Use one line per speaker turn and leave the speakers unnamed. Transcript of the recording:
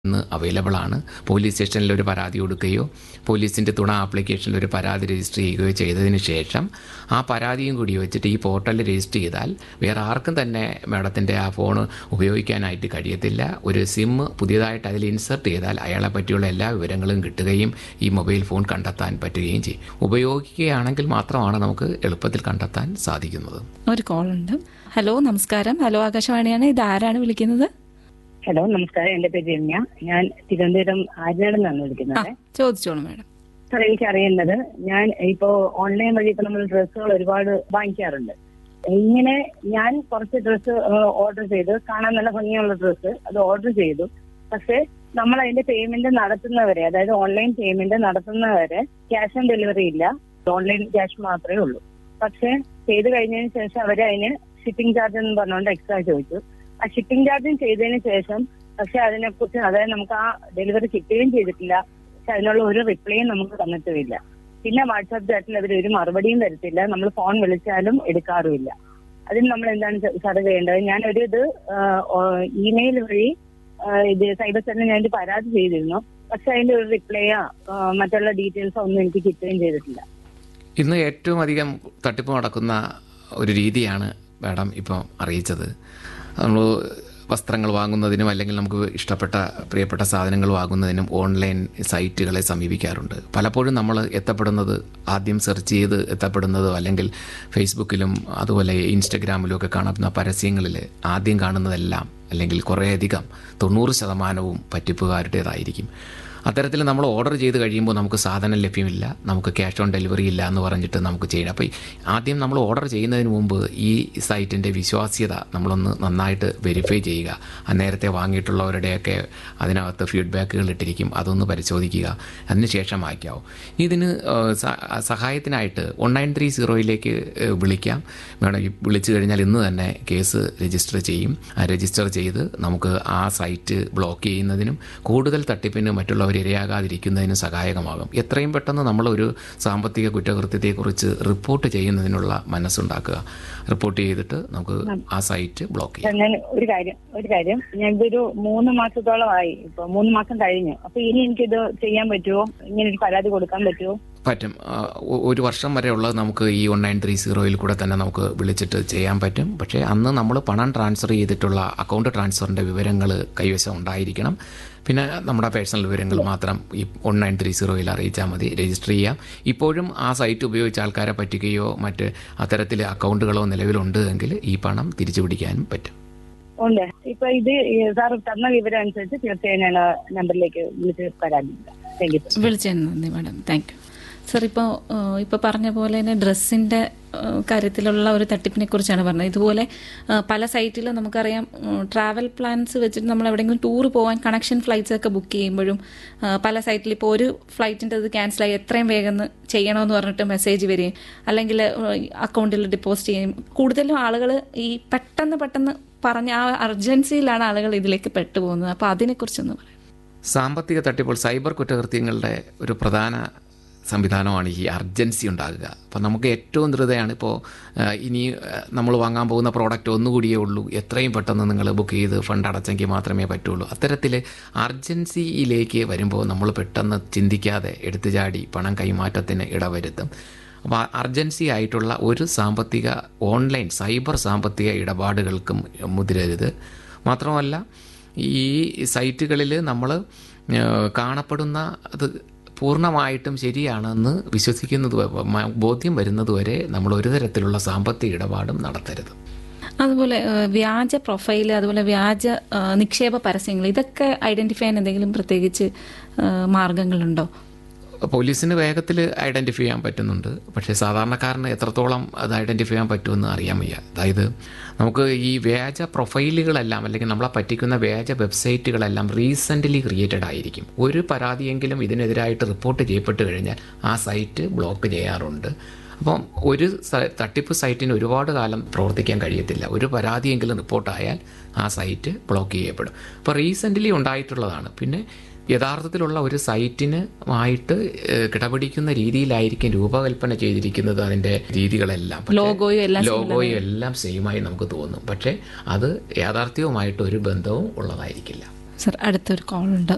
ഇന്ന് അവൈലബിൾ ആണ് പോലീസ് സ്റ്റേഷനിൽ ഒരു പരാതി കൊടുക്കുകയോ പോലീസിൻ്റെ തുണ ആപ്ലിക്കേഷനിൽ ഒരു പരാതി രജിസ്റ്റർ ചെയ്യുകയോ ചെയ്തതിന് ശേഷം ആ പരാതിയും കൂടി വെച്ചിട്ട് ഈ പോർട്ടലിൽ രജിസ്റ്റർ ചെയ്താൽ വേറെ ആർക്കും തന്നെ മാഡത്തിൻ്റെ ആ ഫോൺ ഉപയോഗിക്കാനായിട്ട് കഴിയത്തില്ല ഒരു സിം പുതിയതായിട്ട് അതിൽ ഇൻസർട്ട് ചെയ്താൽ അയാളെ പറ്റിയുള്ള എല്ലാ വിവരങ്ങളും കിട്ടുകയും ഈ മൊബൈൽ ഫോൺ കണ്ടെത്താൻ പറ്റുകയും ചെയ്യും ഉപയോഗിക്കുകയാണെങ്കിൽ മാത്രമാണ് നമുക്ക് എളുപ്പത്തിൽ കണ്ടെത്താൻ സാധിക്കുന്നത്
ഒരു കോൾ ഉണ്ട് ഹലോ നമസ്കാരം ഹലോ ആകാശവാണിയാണ് ഇത് ആരാണ് വിളിക്കുന്നത്
ഹലോ നമസ്കാരം എന്റെ പേര് രമ്യ ഞാൻ തിരുവനന്തപുരം ആര്യനാട് നിന്നാണ്
ആ
വിളിക്കുന്നത്
ചോദിച്ചോളൂ മാഡം
സാർ എനിക്ക് അറിയുന്നത് ഞാൻ ഇപ്പോ ഓൺലൈൻ വഴി ഇപ്പൊ നമ്മൾ ഡ്രസ്സുകൾ ഒരുപാട് വാങ്ങിക്കാറുണ്ട് ഇങ്ങനെ ഞാൻ കുറച്ച് ഡ്രസ്സ് ഓർഡർ ചെയ്ത് കാണാൻ നല്ല ഭംഗിയുള്ള ഡ്രസ്സ് അത് ഓർഡർ ചെയ്തു പക്ഷെ നമ്മൾ അതിന്റെ പേയ്മെന്റ് നടത്തുന്നവരെ അതായത് ഓൺലൈൻ പേയ്മെന്റ് നടത്തുന്നവരെ ക്യാഷ് ഓൺ ഡെലിവറി ഇല്ല ഓൺലൈൻ ക്യാഷ് മാത്രമേ ഉള്ളൂ പക്ഷെ ചെയ്ത് കഴിഞ്ഞതിന് ശേഷം അവര് അതിന് ഷിപ്പിംഗ് ചാർജ് എന്ന് പറഞ്ഞുകൊണ്ട് എക്സ്ട്രാ ചോദിച്ചു ആ ഷിപ്പിംഗ് ചാർജും ചെയ്തതിന് ശേഷം പക്ഷെ അതിനെ കുറിച്ച് അതായത് നമുക്ക് ആ ഡെലിവറി കിട്ടുകയും ചെയ്തിട്ടില്ല പക്ഷെ അതിനുള്ള ഒരു റിപ്ലൈയും നമുക്ക് തന്നിട്ടുമില്ല പിന്നെ വാട്സാപ്പ് ചാറ്റിൽ അവർ ഒരു മറുപടിയും തരത്തില്ല നമ്മൾ ഫോൺ വിളിച്ചാലും എടുക്കാറുമില്ല അതിന് നമ്മൾ എന്താണ് സാർ ചെയ്യേണ്ടത് ഞാനൊരു ഇത് ഇമെയിൽ വഴി ആ, ഇത് സൈബർ സെല്ലിൽ ഞാൻ ഒരു പരാതി ചെയ്തിരുന്നു പക്ഷെ അതിന്റെ ഒരു റിപ്ലൈയോ മറ്റുള്ള ഡീറ്റെയിൽസോ ഒന്നും എനിക്ക് കിട്ടുകയും ചെയ്തിട്ടില്ല
ഇന്ന് ഏറ്റവും അധികം തട്ടിപ്പ് നടക്കുന്ന ഒരു രീതിയാണ് മാഡം ഇപ്പോൾ അറിയിച്ചത് നമ്മൾ വസ്ത്രങ്ങൾ വാങ്ങുന്നതിനും അല്ലെങ്കിൽ നമുക്ക് ഇഷ്ടപ്പെട്ട പ്രിയപ്പെട്ട സാധനങ്ങൾ വാങ്ങുന്നതിനും ഓൺലൈൻ സൈറ്റുകളെ സമീപിക്കാറുണ്ട് പലപ്പോഴും നമ്മൾ എത്തപ്പെടുന്നത് ആദ്യം സെർച്ച് ചെയ്ത് എത്തപ്പെടുന്നത് അല്ലെങ്കിൽ ഫേസ്ബുക്കിലും അതുപോലെ ഇൻസ്റ്റഗ്രാമിലും ഒക്കെ കാണുന്ന പരസ്യങ്ങളിൽ ആദ്യം കാണുന്നതെല്ലാം അല്ലെങ്കിൽ കുറേയധികം തൊണ്ണൂറ് ശതമാനവും പറ്റിപ്പുകാരുടേതായിരിക്കും അത്തരത്തിൽ നമ്മൾ ഓർഡർ ചെയ്ത് കഴിയുമ്പോൾ നമുക്ക് സാധനം ലഭ്യമില്ല നമുക്ക് ക്യാഷ് ഓൺ ഡെലിവറി ഇല്ല എന്ന് പറഞ്ഞിട്ട് നമുക്ക് ചെയ്യണം അപ്പോൾ ആദ്യം നമ്മൾ ഓർഡർ ചെയ്യുന്നതിന് മുമ്പ് ഈ സൈറ്റിൻ്റെ വിശ്വാസ്യത നമ്മളൊന്ന് നന്നായിട്ട് വെരിഫൈ ചെയ്യുക ആ നേരത്തെ വാങ്ങിയിട്ടുള്ളവരുടെയൊക്കെ അതിനകത്ത് ഫീഡ്ബാക്കുകൾ ഇട്ടിരിക്കും അതൊന്ന് പരിശോധിക്കുക അതിനുശേഷം വായിക്കാവും ഇതിന് ഏഹ്, സ- സഹായത്തിനായിട്ട് വൺ നയൻ ത്രീ സീറോയിലേക്ക് വിളിക്കാം വേണം ഈ വിളിച്ചു കഴിഞ്ഞാൽ ഇന്ന് തന്നെ കേസ് രജിസ്റ്റർ ചെയ്യും ആ രജിസ്റ്റർ ചെയ്ത് നമുക്ക് ആ സൈറ്റ് ബ്ലോക്ക് ചെയ്യുന്നതിനും കൂടുതൽ തട്ടിപ്പിന് മറ്റുള്ളവർ ഇരയാകാതിരിക്കുന്നതിനും സഹായകമാകും എത്രയും പെട്ടെന്ന് നമ്മളൊരു സാമ്പത്തിക കുറ്റകൃത്യത്തെക്കുറിച്ച് റിപ്പോർട്ട് ചെയ്യുന്നതിനുള്ള മനസ്സുണ്ടാക്കുക റിപ്പോർട്ട് ചെയ്തിട്ട് നമുക്ക് ആ സൈറ്റ് ബ്ലോക്ക് ചെയ്യാം
ഞാൻ ഒരു കാര്യം ഒരു കാര്യം ഞാൻ ഇതൊരു മൂന്ന് മാസത്തോളമായി ഇപ്പൊ മൂന്ന് മാസം കഴിഞ്ഞു അപ്പൊ ഇനി എനിക്കിത് ചെയ്യാൻ പറ്റുമോ ഇങ്ങനെ ഒരു പരാതി കൊടുക്കാൻ പറ്റുമോ
പറ്റും ആ, ഒ- ഒരു വർഷം വരെ ഉള്ളത് നമുക്ക് ഈ വൺ നയൻ ത്രീ സീറോയിൽ കൂടെ തന്നെ നമുക്ക് വിളിച്ചിട്ട് ചെയ്യാൻ പറ്റും പക്ഷേ അന്ന് നമ്മൾ പണം ട്രാൻസ്ഫർ ചെയ്തിട്ടുള്ള അക്കൗണ്ട് ട്രാൻസ്ഫറിൻ്റെ വിവരങ്ങൾ കൈവശം ഉണ്ടായിരിക്കണം പിന്നെ നമ്മുടെ പേഴ്സണൽ വിവരങ്ങൾ മാത്രം ഈ വൺ നയൻ ത്രീ സീറോയിൽ അറിയിച്ചാൽ മതി രജിസ്റ്റർ ചെയ്യാം ഇപ്പോഴും ആ സൈറ്റ് ഉപയോഗിച്ച് ആൾക്കാരെ പറ്റിക്കുകയോ മറ്റ് അത്തരത്തിൽ അക്കൗണ്ടുകളോ നിലവിലുണ്ട് എങ്കിൽ ഈ പണം തിരിച്ചു പിടിക്കാനും പറ്റും
ഉണ്ട് ഇപ്പൊ ഇത് സാർ തന്ന വിവരം അനുസരിച്ച് തീർച്ചയായും ഞാൻ ആ നമ്പറിലേക്ക് വിളിച്ച് പരാതി താങ്ക് യു
വിളിച്ചതിന് നന്ദി മാഡം താങ്ക് യു സർ ഇപ്പോൾ ഇപ്പോൾ പറഞ്ഞ പോലെ തന്നെ ഡ്രസ്സിൻ്റെ കാര്യത്തിലുള്ള ഒരു തട്ടിപ്പിനെ കുറിച്ചാണ് പറഞ്ഞത് ഇതുപോലെ ആ, പല സൈറ്റിലും നമുക്കറിയാം ട്രാവൽ പ്ലാൻസ് വെച്ചിട്ട് നമ്മൾ എവിടെയെങ്കിലും ടൂർ പോകാൻ കണക്ഷൻ ഫ്ലൈറ്റ്സ് ഒക്കെ ബുക്ക് ചെയ്യുമ്പോഴും ആ, പല സൈറ്റിൽ ഇപ്പോൾ ഒരു ഫ്ലൈറ്റിൻ്റെ ഇത് ക്യാൻസലായി എത്രയും വേഗം ഒന്ന് ചെയ്യണമെന്ന് പറഞ്ഞിട്ട് മെസ്സേജ് വരികയും അല്ലെങ്കിൽ അക്കൗണ്ടിൽ ഡെപ്പോസിറ്റ് ചെയ്യും കൂടുതലും ആളുകൾ ഈ പെട്ടെന്ന് പെട്ടെന്ന് പറഞ്ഞ ആ അർജൻസിയിലാണ് ആളുകൾ ഇതിലേക്ക് പെട്ടുപോകുന്നത് അപ്പോൾ അതിനെക്കുറിച്ചൊന്ന് പറയാം
സാമ്പത്തിക തട്ടിപ്പോൾ സൈബർ കുറ്റകൃത്യങ്ങളുടെ ഒരു പ്രധാന സംവിധാനമാണ് ഈ അർജൻസി ഉണ്ടാകുക അപ്പം നമുക്ക് ഏറ്റവും ധൃതയാണ് ഇപ്പോൾ ഇനി നമ്മൾ വാങ്ങാൻ പോകുന്ന പ്രോഡക്റ്റ് ഒന്നുകൂടിയേ ഉള്ളൂ എത്രയും പെട്ടെന്ന് നിങ്ങൾ ബുക്ക് ചെയ്ത് ഫണ്ട് അടച്ചെങ്കിൽ മാത്രമേ പറ്റുള്ളൂ അത്തരത്തിൽ അർജൻസിയിലേക്ക് വരുമ്പോൾ നമ്മൾ പെട്ടെന്ന് ചിന്തിക്കാതെ എടുത്തു ചാടി പണം കൈമാറ്റത്തിന് ഇടവരുത്തും അപ്പോൾ അർജൻസി ആയിട്ടുള്ള ഒരു സാമ്പത്തിക ഓൺലൈൻ സൈബർ സാമ്പത്തിക ഇടപാടുകൾക്കും മുതിരരുത് മാത്രമല്ല ഈ സൈറ്റുകളിൽ നമ്മൾ കാണപ്പെടുന്ന അത് പൂർണ്ണമായിട്ടും ശരിയാണെന്ന് വിശ്വസിക്കുന്നത് വ- മ- ബോധ്യം വരുന്നതുവരെ നമ്മൾ ഒരു തരത്തിലുള്ള സാമ്പത്തിക ഇടപാടും നടത്തരുത്
അതുപോലെ ഏഹ്, വ്യാജ പ്രൊഫൈൽ അതുപോലെ വ്യാജ ഏഹ്, നിക്ഷേപ പരസ്യങ്ങൾ ഇതൊക്കെ ഐഡന്റിഫൈ ചെയ്യാൻ എന്തെങ്കിലും പ്രത്യേകിച്ച് ഏഹ്, മാർഗങ്ങളുണ്ടോ
പോലീസിന് വേഗത്തിൽ ഐഡൻറ്റിഫൈ ചെയ്യാൻ പറ്റുന്നുണ്ട് പക്ഷേ സാധാരണക്കാരന് എത്രത്തോളം അത് ഐഡൻറ്റിഫൈ ചെയ്യാൻ പറ്റുമെന്ന് അറിയാൻ വയ്യ അതായത് നമുക്ക് ഈ വ്യാജ പ്രൊഫൈലുകളെല്ലാം അല്ലെങ്കിൽ നമ്മളെ പറ്റിക്കുന്ന വ്യാജ വെബ്സൈറ്റുകളെല്ലാം റീസെൻ്റ്ലി ക്രിയേറ്റഡ് ആയിരിക്കും ഒരു പരാതിയെങ്കിലും ഇതിനെതിരായിട്ട് റിപ്പോർട്ട് ചെയ്യപ്പെട്ട് കഴിഞ്ഞാൽ ആ സൈറ്റ് ബ്ലോക്ക് ചെയ്യാറുണ്ട് അപ്പം ഒരു സ- തട്ടിപ്പ് സൈറ്റിന് ഒരുപാട് കാലം പ്രവർത്തിക്കാൻ കഴിയത്തില്ല ഒരു പരാതിയെങ്കിലും റിപ്പോർട്ടായാൽ ആ സൈറ്റ് ബ്ലോക്ക് ചെയ്യപ്പെടും അപ്പോൾ റീസെൻ്റ്ലി ഉണ്ടായിട്ടുള്ളതാണ് പിന്നെ യഥാർത്ഥത്തിലുള്ള ഒരു സൈറ്റിന് ആയിട്ട് ഏഹ്, കിടപിടിക്കുന്ന രീതിയിലായിരിക്കും രൂപകൽപ്പന ചെയ്തിരിക്കുന്നത് അതിൻ്റെ രീതികളെല്ലാം പക്ഷേ
ലോഗോയും എല്ലാം
ലോഗോയും എല്ലാം സെയിമായി നമുക്ക് തോന്നും പക്ഷേ അത് യാഥാർത്ഥ്യവുമായിട്ട് ഒരു ബന്ധവും ഉള്ളതായിരിക്കില്ല
സർ അടുത്തൊരു കോൾ ഉണ്ട്